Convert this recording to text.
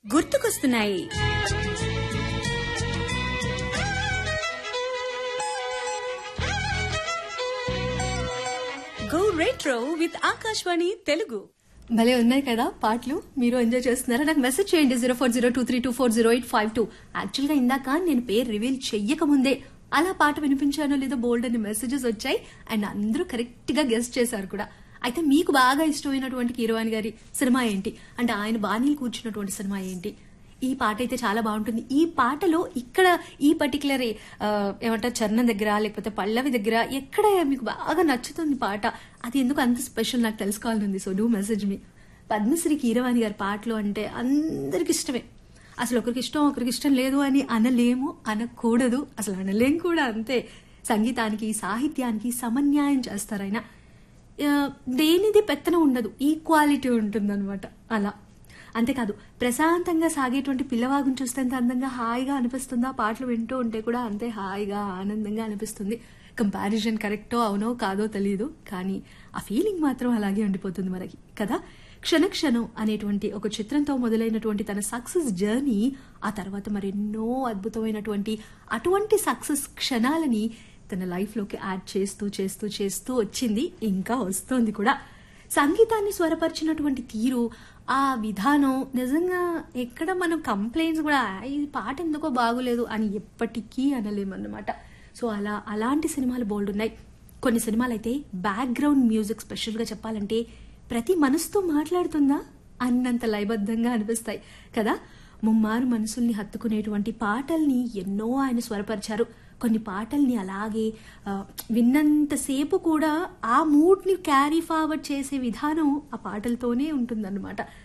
గుర్తుకొస్తున్నాయి go retro with Akashvani Telugu భలే ఉన్నాయి కదా పాటలు మీరు ఎంజాయ్ చేస్తున్నారా నాకు మెసేజ్ చేయండి zero four zero two three two four zero eight five two actual గా ఇందాక నేను పేరు రివీల్ చెయ్యక ముందే అలా పాట వినిపించానో లేదో బోల్డ్ అని మెసేజెస్ వచ్చాయి అండ్ అందరూ కరెక్ట్ గా గెస్ట్ చేశారు కూడా అయితే మీకు బాగా ఇష్టమైనటువంటి కీరవాణి గారి సినిమా ఏంటి అంటే ఆయన బాణీలు కూర్చున్నటువంటి సినిమా ఏంటి ఈ పాట అయితే చాలా బాగుంటుంది ఈ పాటలో ఇక్కడ ఈ పర్టికులర్ ఏమంటారు చరణం దగ్గర లేకపోతే పల్లవి దగ్గర ఎక్కడ మీకు బాగా నచ్చుతుంది పాట అది ఎందుకు అంత స్పెషల్ నాకు తెలుసుకోవాలని సో డూ మెసేజ్ మీ పద్మశ్రీ కీరవాణి గారి పాటలు అంటే అందరికి ఇష్టమే అసలు ఒకరికి ఇష్టం ఒకరికి ఇష్టం లేదు అని అనలేము అనకూడదు అసలు అనలేం కూడా అంతే సంగీతానికి సాహిత్యానికి సమన్యాయం చేస్తారు ఆయన ఆ, దేనిది పెత్తనం ఉండదు ఈక్వాలిటీ ఉంటుందన్నమాట అలా అంతేకాదు ప్రశాంతంగా సాగేటువంటి పిల్లవాగుని చూస్తే ఎంత అందంగా హాయిగా అనిపిస్తుందో ఆ పాటలు వింటూ ఉంటే కూడా అంతే హాయిగా ఆనందంగా అనిపిస్తుంది కంపారిజన్ కరెక్టో అవునో కాదో తెలియదు కానీ ఆ ఫీలింగ్ మాత్రం అలాగే ఉండిపోతుంది మనకి కదా క్షణక్షణం అనేటువంటి ఒక చిత్రంతో మొదలైనటువంటి తన సక్సెస్ జర్నీ ఆ తర్వాత మరెన్నో అద్భుతమైనటువంటి అటువంటి సక్సెస్ క్షణాలని తన లైఫ్ లోకి యాడ్ చేస్తూ చేస్తూ చేస్తూ వచ్చింది ఇంకా వస్తోంది కూడా సంగీతాన్ని స్వరపరిచినటువంటి తీరు ఆ విధానం నిజంగా ఎక్కడ మనం కంప్లైంట్స్ కూడా "ఆ, ఈ పాట ఎందుకో బాగోలేదు అని ఎప్పటికీ అనలేమన్నమాట సో అలా అలాంటి సినిమాలు బోల్డ్ ఉన్నాయి కొన్ని సినిమాలు అయితే బ్యాక్గ్రౌండ్ మ్యూజిక్ స్పెషల్గా చెప్పాలంటే ప్రతి మనసుతో మాట్లాడుతుందా అన్నంత లయబద్ధంగా అనిపిస్తాయి కదా ముమ్మారు మనసుల్ని హత్తుకునేటువంటి పాటల్ని ఎన్నో ఆయన స్వరపరిచారు కొన్ని పాటల్ని అలాగే ఆ, విన్నంతసేపు కూడా ఆ మూడ్ని క్యారీ ఫార్వర్డ్ చేసే విధానం ఆ పాటలతోనే ఉంటుందన్నమాట